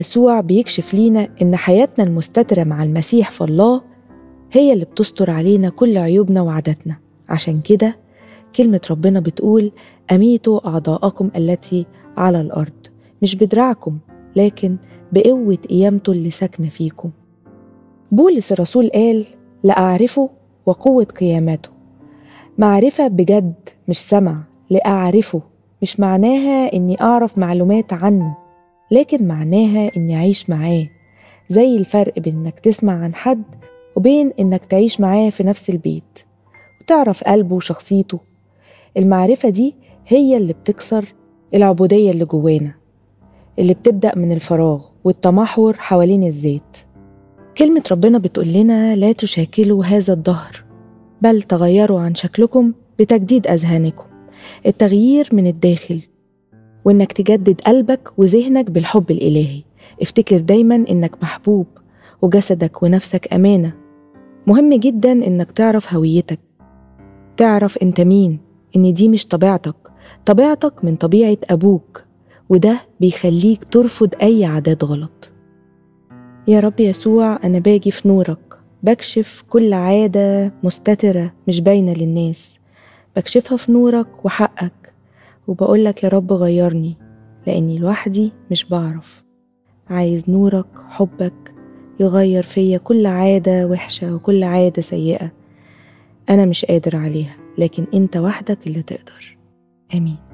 يسوع بيكشف لينا إن حياتنا المستترة مع المسيح في الله هي اللي بتستر علينا كل عيوبنا وعاداتنا عشان كده كلمة ربنا بتقول أميتوا أعضاءكم التي على الأرض مش بدراعكم لكن بقوة قيامته اللي ساكنة فيكم بولس الرسول قال لأعرفه وقوة قيامته معرفة بجد مش سمع لأعرفه مش معناها إني أعرف معلومات عنه لكن معناها إني أعيش معاه زي الفرق بين إنك تسمع عن حد وبين إنك تعيش معاه في نفس البيت وتعرف قلبه وشخصيته المعرفة دي هي اللي بتكسر العبودية اللي جوانا اللي بتبدأ من الفراغ والتمحور حوالين الذات كلمة ربنا بتقول لنا لا تشاكلوا هذا الدهر بل تغيروا عن شكلكم بتجديد أذهانكم التغيير من الداخل وإنك تجدد قلبك وذهنك بالحب الإلهي افتكر دايما إنك محبوب وجسدك ونفسك أمانة مهم جدا إنك تعرف هويتك تعرف أنت مين إن دي مش طبيعتك طبيعتك من طبيعة أبوك وده بيخليك ترفض أي عادات غلط يا رب يسوع أنا باجي في نورك بكشف كل عادة مستترة مش باينة للناس بكشفها في نورك وحقك وبقولك يا رب غيرني لأني لوحدي مش بعرف عايز نورك حبك يغير فيا كل عادة وحشة وكل عادة سيئة أنا مش قادر عليها لكن أنت وحدك اللي تقدر آمين